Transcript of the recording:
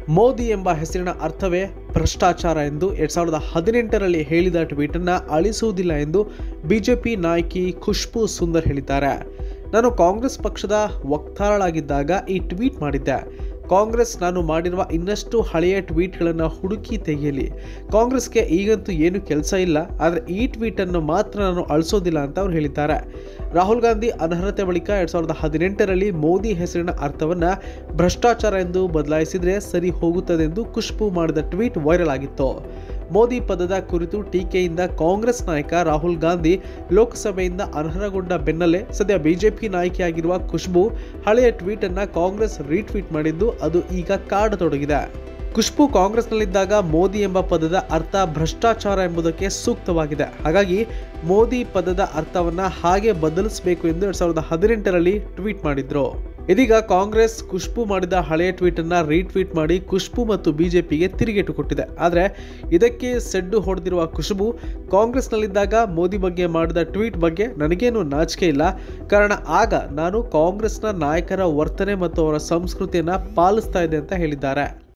ಮೋದಿ ಎಂಬ ಹೆಸರಿನ ಅರ್ಥವೇ ಭ್ರಷ್ಟಾಚಾರ ಎಂದು ಎರಡ್ ಸಾವಿರದ ಹದಿನೆಂಟರಲ್ಲಿ ಹೇಳಿದ ಟ್ವೀಟನ್ನು ಅಳಿಸುವುದಿಲ್ಲ ಎಂದು ಬಿಜೆಪಿ ನಾಯಕಿ ಖುಷ್ಬೂ ಸುಂದರ್ ಹೇಳಿದ್ದಾರೆ ನಾನು ಕಾಂಗ್ರೆಸ್ ಪಕ್ಷದ ವಕ್ತಾರಳಾಗಿದ್ದಾಗ ಈ ಟ್ವೀಟ್ ಮಾಡಿದ್ದೆ ಕಾಂಗ್ರೆಸ್ ನಾನು ಮಾಡಿರುವ ಇನ್ನಷ್ಟು ಹಳೆಯ ಟ್ವೀಟ್ಗಳನ್ನು ಹುಡುಕಿ ತೆಗೆಯಲಿ ಕಾಂಗ್ರೆಸ್ಗೆ ಈಗಂತೂ ಏನು ಕೆಲಸ ಇಲ್ಲ ಆದರೆ ಈ ಟ್ವೀಟನ್ನು ಮಾತ್ರ ನಾನು ಅಳಿಸೋದಿಲ್ಲ ಅಂತ ಅವ್ರು ಹೇಳಿದ್ದಾರೆ ರಾಹುಲ್ ಗಾಂಧಿ ಅನರ್ಹತೆ ಬಳಿಕ ಎರಡ್ ಸಾವಿರದ ಹದಿನೆಂಟರಲ್ಲಿ ಮೋದಿ ಹೆಸರಿನ ಅರ್ಥವನ್ನು ಭ್ರಷ್ಟಾಚಾರ ಎಂದು ಬದಲಾಯಿಸಿದರೆ ಸರಿ ಹೋಗುತ್ತದೆ ಎಂದು ಖುಷ್ಬು ಮಾಡಿದ ಟ್ವೀಟ್ ವೈರಲ್ ಆಗಿತ್ತು ಮೋದಿ ಪದದ ಕುರಿತು ಟೀಕೆಯಿಂದ ಕಾಂಗ್ರೆಸ್ ನಾಯಕ ರಾಹುಲ್ ಗಾಂಧಿ ಲೋಕಸಭೆಯಿಂದ ಅನರ್ಹಗೊಂಡ ಬೆನ್ನಲ್ಲೇ ಸದ್ಯ ಬಿಜೆಪಿ ನಾಯಕಿಯಾಗಿರುವ ಖುಷ್ಬು ಹಳೆಯ ಟ್ವೀಟ್ ಅನ್ನ ಕಾಂಗ್ರೆಸ್ ರೀಟ್ವೀಟ್ ಮಾಡಿದ್ದು ಅದು ಈಗ ಕಾಡತೊಡಗಿದೆ ಖುಷ್ಬು ಕಾಂಗ್ರೆಸ್ನಲ್ಲಿದ್ದಾಗ ಮೋದಿ ಎಂಬ ಪದದ ಅರ್ಥ ಭ್ರಷ್ಟಾಚಾರ ಎಂಬುದಕ್ಕೆ ಸೂಕ್ತವಾಗಿದೆ ಹಾಗಾಗಿ ಮೋದಿ ಪದದ ಅರ್ಥವನ್ನ ಹಾಗೆ ಬದಲಿಸಬೇಕು ಎಂದು ಎರಡ್ ಸಾವಿರದ ಹದಿನೆಂಟರಲ್ಲಿ ಟ್ವೀಟ್ ಮಾಡಿದ್ರು ಇದೀಗ ಕಾಂಗ್ರೆಸ್ ಖುಷ್ಬು ಮಾಡಿದ ಹಳೆಯ ಟ್ವೀಟ್ ಅನ್ನ ರೀಟ್ವೀಟ್ ಮಾಡಿ ಖುಷ್ಬು ಮತ್ತು ಬಿಜೆಪಿಗೆ ತಿರುಗೇಟು ಕೊಟ್ಟಿದೆ ಆದರೆ ಇದಕ್ಕೆ ಸೆಡ್ಡು ಹೊಡೆದಿರುವ ಖುಷ್ಬು ಕಾಂಗ್ರೆಸ್ನಲ್ಲಿದ್ದಾಗ ಮೋದಿ ಬಗ್ಗೆ ಮಾಡಿದ ಟ್ವೀಟ್ ಬಗ್ಗೆ ನನಗೇನು ನಾಚಿಕೆ ಇಲ್ಲ ಕಾರಣ ಆಗ ನಾನು ಕಾಂಗ್ರೆಸ್ನ ನಾಯಕರ ವರ್ತನೆ ಮತ್ತು ಅವರ ಸಂಸ್ಕೃತಿಯನ್ನ ಪಾಲಿಸ್ತಾ ಇದ್ದೆ ಅಂತ ಹೇಳಿದ್ದಾರೆ